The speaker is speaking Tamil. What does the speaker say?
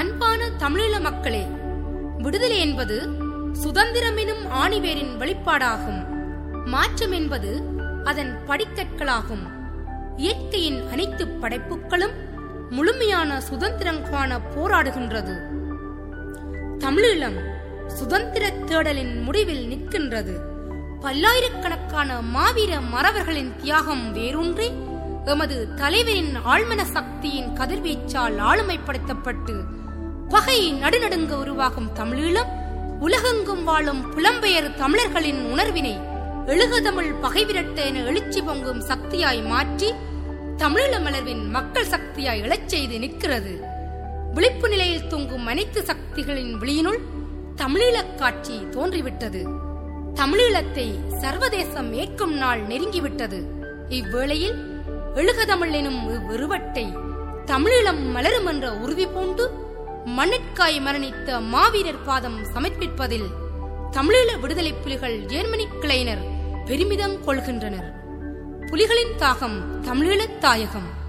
அன்பான தமிழீழ மக்களே விடுதலை என்பது சுதந்திரம் எனும் ஆணிவேரின் வெளிப்பாடாகும் மாற்றம் என்பது அதன் படிக்கற்களாகும் இயற்கையின் அனைத்து படைப்புகளும் முழுமையான சுதந்திரம் காண போராடுகின்றது தமிழீழம் சுதந்திர தேடலின் முடிவில் நிற்கின்றது பல்லாயிரக்கணக்கான மாவீர மறவர்களின் தியாகம் வேரூன்றி எமது தலைவரின் ஆழ்மன சக்தியின் கதிர்வீச்சால் ஆளுமைப்படுத்தப்பட்டு பகை நடுநடுங்க உருவாகும் தமிழீழம் உலகெங்கும் வாழும் புலம்பெயர் தமிழர்களின் உணர்வினை எழுகதமிழ் பகை விரட்ட என எழுச்சி பொங்கும் சக்தியாய் மாற்றி தமிழீழ மலர்வின் மக்கள் சக்தியாய் எழச் செய்து நிற்கிறது விழிப்பு நிலையில் தூங்கும் அனைத்து சக்திகளின் விழியினுள் தமிழீழக் காட்சி தோன்றிவிட்டது தமிழீழத்தை சர்வதேசம் ஏற்கும் நாள் நெருங்கிவிட்டது இவ்வேளையில் எழுகதமிழ் எனும் இவ்விருவட்டை தமிழீழம் மலரும் என்ற உறுதி பூண்டு மண்ணிற்காய் மரணித்த மாவீரர் பாதம் சமர்ப்பிப்பதில் தமிழீழ விடுதலை புலிகள் ஜெர்மனி கிளையினர் பெருமிதம் கொள்கின்றனர் புலிகளின் தாகம் தமிழீழத் தாயகம்